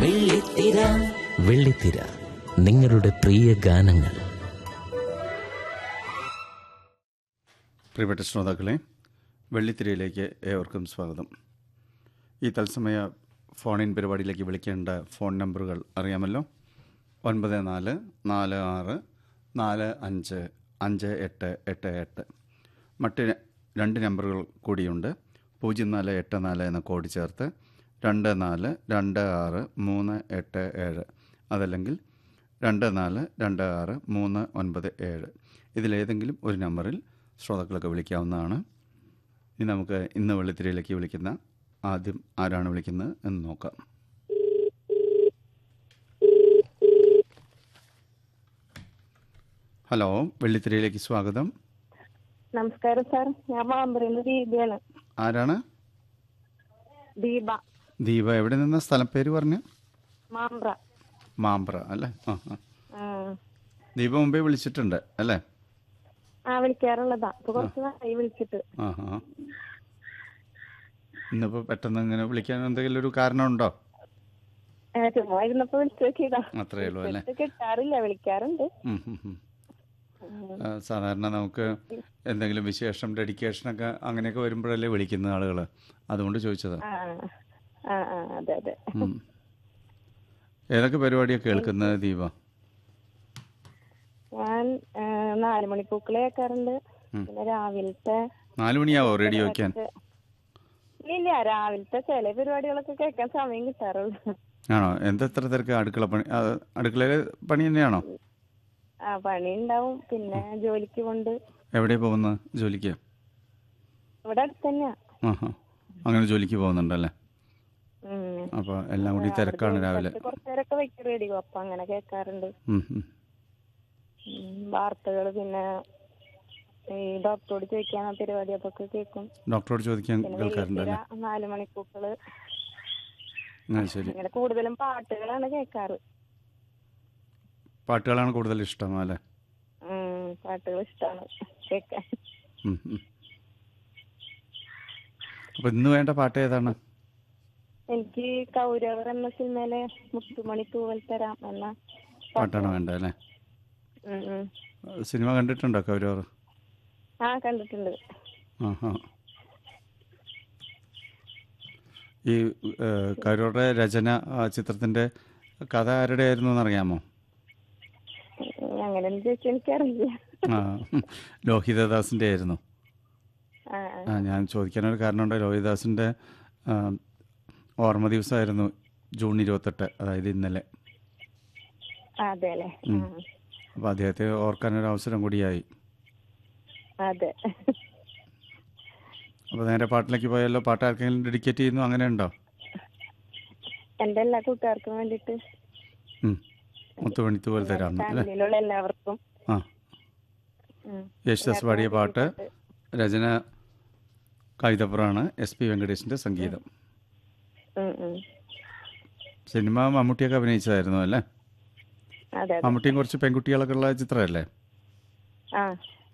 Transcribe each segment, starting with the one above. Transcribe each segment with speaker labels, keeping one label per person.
Speaker 1: വെള്ളിത്തിര
Speaker 2: വെള്ളിത്തിര നിങ്ങളുടെ പ്രിയ ഗാനങ്ങൾ
Speaker 3: പ്രിയപ്പെട്ട ശ്രോതാക്കളെ വെള്ളിത്തിരയിലേക്ക് ഏവർക്കും സ്വാഗതം ഈ തത്സമയ ഫോൺ ഇൻ പരിപാടിയിലേക്ക് വിളിക്കേണ്ട ഫോൺ നമ്പറുകൾ അറിയാമല്ലോ ഒൻപത് നാല് നാല് ആറ് നാല് അഞ്ച് അഞ്ച് എട്ട് എട്ട് എട്ട് മറ്റ് രണ്ട് നമ്പറുകൾ കൂടിയുണ്ട് പൂജ്യം നാല് എട്ട് നാല് എന്ന കോഡ് ചേർത്ത് രണ്ട് നാല് രണ്ട് ആറ് മൂന്ന് എട്ട് ഏഴ് അതല്ലെങ്കിൽ രണ്ട് നാല് രണ്ട് ആറ് മൂന്ന് ഒൻപത് ഏഴ് ഇതിലേതെങ്കിലും ഒരു നമ്പറിൽ ശ്രോതാക്കളൊക്കെ വിളിക്കാവുന്നതാണ് ഇനി നമുക്ക് ഇന്ന് വെള്ളിത്തിരയിലേക്ക് വിളിക്കുന്ന ആദ്യം ആരാണ് വിളിക്കുന്നത് എന്ന് നോക്കാം ഹലോ വെള്ളിത്തിരയിലേക്ക് സ്വാഗതം
Speaker 4: നമസ്കാരം സാർ ഞാൻ മാമ്പറയുന്ന ദീപയാണ്
Speaker 3: ആരാണ്
Speaker 4: ദീപ
Speaker 3: ദീപ എവിടെ നിന്ന സ്ഥലപ്പേര് പറഞ്ഞു
Speaker 4: മാമ്പ്ര
Speaker 3: മാമ്പ്ര അല്ലേ ആ ആ
Speaker 4: ആ.
Speaker 3: ദീപ മുമ്പേ വിളിച്ചിട്ടുണ്ട് അല്ലേ
Speaker 4: ആ വിളിക്കാറുള്ളതാ ഇപ്പൊ കുറച്ച് നാളായി വിളിച്ചിട്ട്
Speaker 3: ആ ആ ഇന്നിപ്പോൾ പെട്ടെന്ന് ഇങ്ങനെ വിളിക്കാൻ എന്തെങ്കിലും ഒരു കാരണമുണ്ടോ
Speaker 4: ഏ, ചുമ്മാ ഇരുന്നപ്പോ വിളിച്ചു നോക്കിയതാ
Speaker 3: അത്രയേ ഉള്ളൂ അല്ലേ
Speaker 4: ഇത് കിട്ടാറില്ല വിളിക്കാറുണ്ട്
Speaker 3: ഉം, ഉം, ഉം. ആ, സാധാരണ നമുക്ക് എന്തെങ്കിലും വിശേഷം ഡെഡിക്കേഷനൊക്കെ അങ്ങനെയൊക്കെ വരുമ്പോഴല്ലേ വിളിക്കുന്ന ആളുകൾ അതുകൊണ്ട് ചോദിച്ചതാ
Speaker 4: ആ ആ ആ അതെ അതെ
Speaker 3: ഉം. ഏതൊക്കെ പരിപാടിയാണ് കേൾക്കുന്നത് ദീപ
Speaker 4: ഞാൻ ഏ, നാല് മണിപ്പൂക്കള് കേൾക്കാറുണ്ട്
Speaker 3: ഉം.
Speaker 4: പിന്നെ രാവിലത്തെ
Speaker 3: നാല് മണിയാവോ റേഡിയോ വയ്ക്കാൻ
Speaker 4: ഇല്ല രാവിലത്തെ ചില പരിപാടികളൊക്കെ കേൾക്കാൻ സമയം കിട്ടാറുള്ളൂ
Speaker 3: ആണോ എന്താ എത്ര തിരക്ക് അടുക്കള പണി ആ, അടുക്കളയിലെ പണി തന്നെയാണോ
Speaker 4: ആ പണി ഉണ്ടാവും പിന്നെ ജോലിക്ക് കൊണ്ട്
Speaker 3: എവിടെ പോകുന്നത് ജോലിക്ക്
Speaker 4: ഇവിടെ അടുത്ത് തന്നെയാ
Speaker 3: ആ ആ അങ്ങനെ ജോലിക്ക് പോകുന്നുണ്ടല്ലേ
Speaker 4: ഉം.
Speaker 3: അപ്പോൾ എല്ലാം കൂടി തിരക്കാണ് രാവിലെ
Speaker 4: കുറച്ചു നേരമൊക്കെ വെക്കും റേഡിയോ അപ്പൊ അങ്ങനെ കേൾക്കാറുണ്ട്
Speaker 3: ഉം, ഉം.
Speaker 4: വാർത്തകൾ പിന്നെ ഈ ഡോക്ടറോട് ചോദിക്കാൻ ആ പരിപാടി അതൊക്കെ കേൾക്കും
Speaker 3: ഡോക്ടറോട് ചോദിക്കാൻ
Speaker 4: പിന്നെ
Speaker 3: കേൾക്കാറുണ്ടല്ലേ
Speaker 4: വെള്ളിത്തിര നാല് മണിക്കൂക്കള്
Speaker 3: ആ ശരി
Speaker 4: അങ്ങനെ കൂടുതലും പാട്ടുകളാണ് കേൾക്കാറ്
Speaker 3: പാട്ടുകളാണ് കൂടുതൽ ഇഷ്ടം അല്ലേ
Speaker 4: ഉം, പാട്ടുകൾ ഇഷ്ടമാണ് കേൾക്കാൻ
Speaker 3: ഉം, ഉം. അപ്പൊ ഇന്ന് വേണ്ട പാട്ട് ഏതാണ്
Speaker 4: എനിക്ക് കൗരവർ എന്ന സിനിമയിലെ മുത്തുമണി തൂവൽ തരാം എന്ന
Speaker 3: പാട്ടാണ് വേണ്ടത് അല്ലേ
Speaker 4: ഉം, ഉം.
Speaker 3: സിനിമ കണ്ടിട്ടുണ്ടോ കൗരവർ
Speaker 4: ആ കണ്ടിട്ടുണ്ട്
Speaker 3: ആ ആ ഈ ഏഹ്, കൗരവരുടെ രചന ആ ചിത്രത്തിന്റെ കഥ ആരുടെ ആയിരുന്നു എന്നറിയാമോ
Speaker 4: ഉം, അങ്ങനെ ചോദിച്ചാൽ എനിക്കറിയില്ല
Speaker 3: ആ ലോഹിതദാസിന്റെ ആയിരുന്നു
Speaker 4: ആ
Speaker 3: ആ ഞാൻ ചോദിക്കാനൊരു കാരണമുണ്ട് ലോഹിതദാസിന്റെ ആ, ഓർമ്മ ദിവസമായിരുന്നു ജൂൺ ഇരുപത്തെട്ട് അതായത് ഇന്നലെ
Speaker 4: ആ, അതെ അല്ലേ
Speaker 3: ഉം.
Speaker 4: ഉം.
Speaker 3: അപ്പോൾ അദ്ദേഹത്തെ ഓർക്കാനൊരു അവസരം കൂടിയായി
Speaker 4: അതെ
Speaker 3: അപ്പോൾ നേരെ പാട്ടിലേക്ക് പോയാലോ പാട്ട് ആർക്കെങ്കിലും ഡെഡിക്കേറ്റ് ചെയ്യുന്നു അങ്ങനെ ഉണ്ടോ
Speaker 4: എന്റെ എല്ലാ കൂട്ടുകാർക്കും വേണ്ടിട്ട്
Speaker 3: ഉം. മുത്തുമണിത്ത് പോലെ തരാം അല്ലേ
Speaker 4: ഫാമിലിയിലുള്ള എല്ലാവർക്കും
Speaker 3: ആ
Speaker 4: ഉം.
Speaker 3: യേശുദാസ് പാടിയ പാട്ട് രചന കവിതപ്പുറാണ് എസ് പി വെങ്കടേഷിന്റെ സംഗീതം
Speaker 4: ഉം, ഉം.
Speaker 3: സിനിമ മമ്മൂട്ടിയൊക്കെ അഭിനയിച്ചതായിരുന്നു അല്ലേ
Speaker 4: അതെ അതെ
Speaker 3: മമ്മൂട്ടിയും കുറച്ച് പെൺകുട്ടികളൊക്കെ ഉള്ള ചിത്രമല്ലേ
Speaker 4: ആ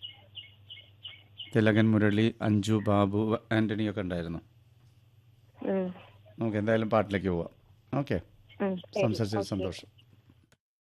Speaker 3: തിലകൻ മുരളി അഞ്ജു ബാബു ആന്റണി ഒക്കെ ഉണ്ടായിരുന്നു
Speaker 4: ഉം,
Speaker 3: നമുക്ക് എന്തായാലും പാട്ടിലേക്ക് പോവാം ഓക്കെ
Speaker 4: ഉം. ശരി.
Speaker 3: സംസാരിച്ചതിൽ
Speaker 4: ഓക്കേ.
Speaker 3: സന്തോഷം